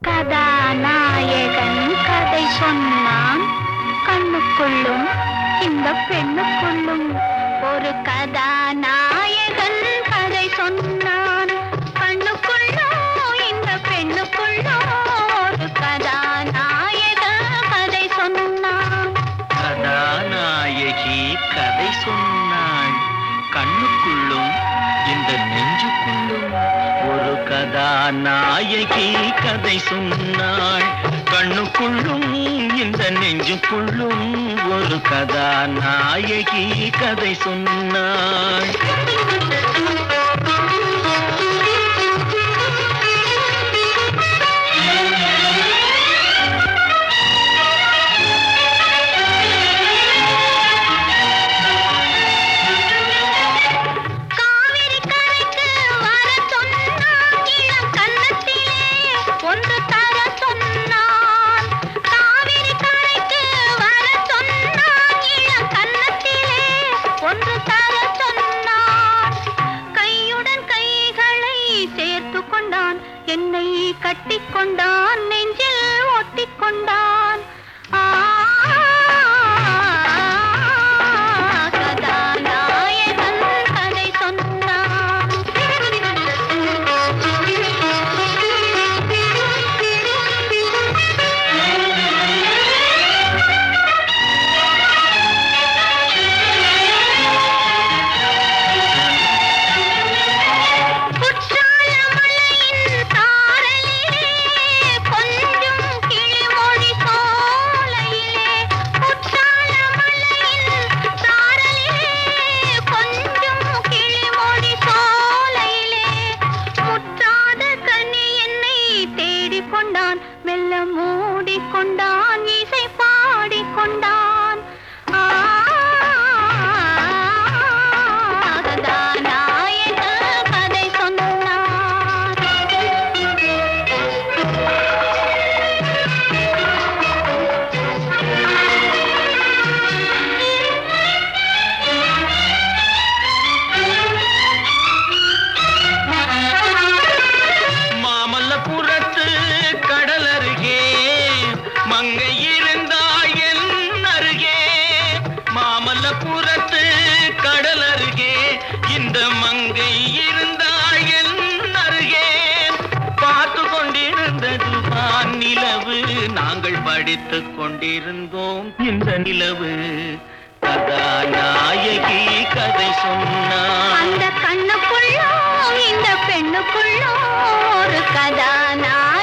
கதாநாயகன் கதை சொன்னான் கண்ணுக்குள்ளும் இந்த பெண்ணுக்குள்ளும் ஒரு கதாநாயகன் கதை சொன்னான் கண்ணுக்குள்ளும் இந்த பெண்ணுக்குள்ளும் ஒரு கதாநாயகன் கதை சொன்னான் கதாநாயகி கதை சொன்னாள் கண்ணுக்குள்ளும் இந்த நெஞ்சுக்குள்ளும் ஒரு கதாநாயகி கதை சொன்னாள் கண்ணுக்குள்ளும் இந்த நெஞ்சுக்குள்ளும் ஒரு கதாநாயகி கதை சொன்னாள் காவிரி கரைக்கு வரச் சொன்னான் இளம் கன்னத்திலே ஒன்று தரச் சொன்னான். காவிரி கரைக்கு வரச் சொன்னான் இளம் கன்னத்திலே ஒன்று தரச் சொன்னான். கையுடன் கைகளை சேர்த்துக் கொண்டான் என்னை கட்டிக்கொண்டான் நெஞ்சில் ஒட்டிக்கொண்டான் ஆ கதாநாயகன் கதை சொன்னான் குற்றால மலையின் சாரலிலே கொஞ்சம் கிளிமொழி சோலையிலே குற்றால மலையின் சாரலிலே கொஞ்சம் கிளிமொழி சோலையிலே முற்றாத கனி என்னை தேடிக் கொண்டான் மெல்ல மூடிக்கொண்டான் இசை பாடிக்கொண்டான் ஆ கதாநாயக கதை சொன்னான் மாமல்லபுரத்து கடல் அருகே மங்கை இருந்தாள் என் அருகே மாமல்லபுரத்து கடல் அருகே இந்த மங்கை இருந்தாள் என் அருகே பார்த்து கொண்டிருந்தது வான் நிலவு நாங்கள் படித்துக் கொண்டிருந்தோம் இந்த நிலவு கதாநாயகி கதை சொன்னாள் அந்த கண்ணுக்குள்ளோ இந்த பெண்ணுக்குள்ளோ ஒரு கதாநாயகன்